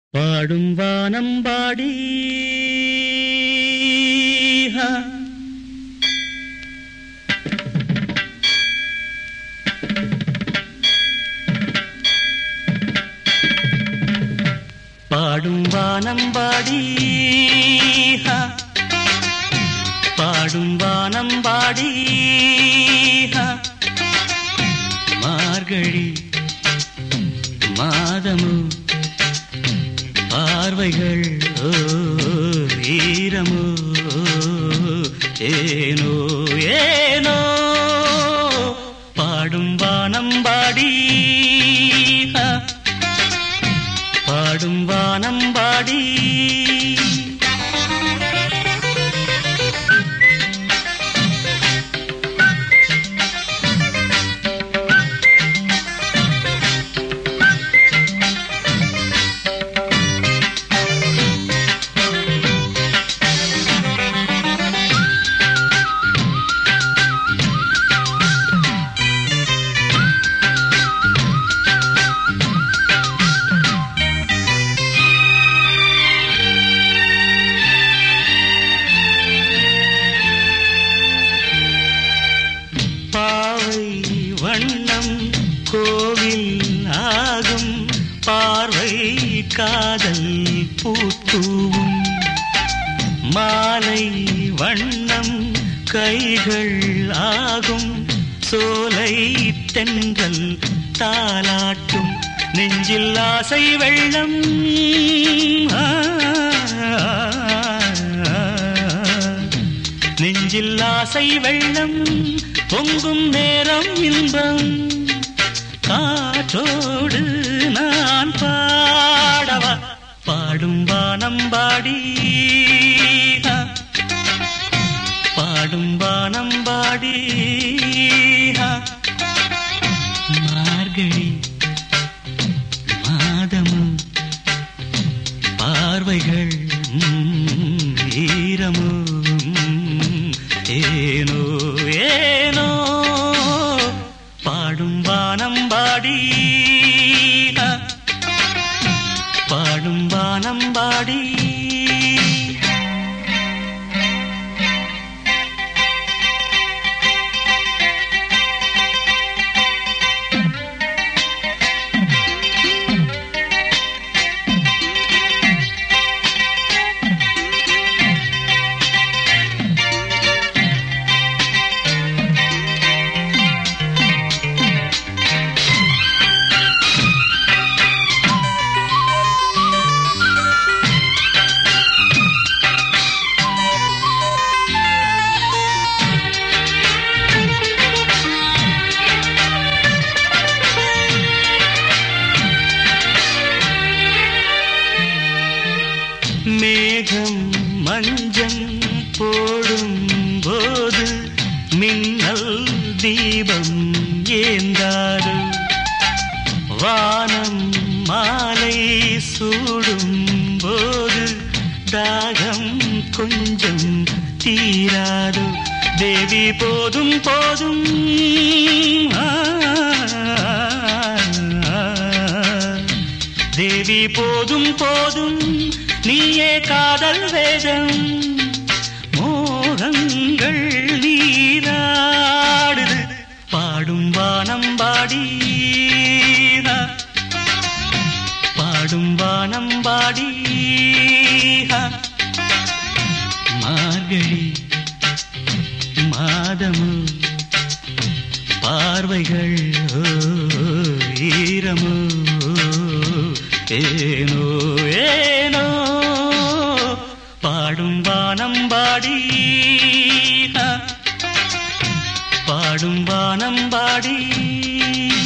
பாடும் வானம்பாடி ஹா. பாடும் வானம்பாடி ஹா. பாடும் வானம்பாடி ஹா. மார்கழி மாதமு பார்வைகள் ஓ, ஈரமோ ஏனோ ஏனோ பாடும் வானம்பாடி ஹா. பாடும் வானம்பாடி பாவை வண்ணம் கோவில் ஆகும் பார்வை காதல் பூத்தூவும் மாலை வண்ணம் கைகள் ஆகும் சோலை தென்றல் தாலாட்டும் நெஞ்சில் ஆசை வெள்ளம் ஆ, நெஞ்சில் ஆசை வெள்ளம் பொங்கும் நேரம் இன்பம் காற்றோடு நான் பாடவா பாடும் வானம்பாடி ஆ, பாடும் வானம்பாடி ஆ, மார்கழி மாதமும் பார்வைகள் ம், ஈரமும் ஏனோ ஏனோ பாடும் வானம்பாடி ஆ, பாடும் வானம்பாடி மேகம் மஞ்சம் போடும் போது மின்னல் தீபம் ஏந்தாது வானம் மாலை சூடும் போது தாகம் கொஞ்சம் தீராது தேவி போதும் போதும் ஆ, தேவி போதும் போதும் நீயே காதல் வேதம் மோகங்கள் நீராடுது பாடும் வானம்பாடி ஆ, பாடும் வானம்பாடி ஆ, மார்கழி மாதமு பார்வைகள் ஓ, ஈரமோ ஏனோ ஏனோ பாடும் வானம்பாடி ஆ, பாடும் வானம்பாடி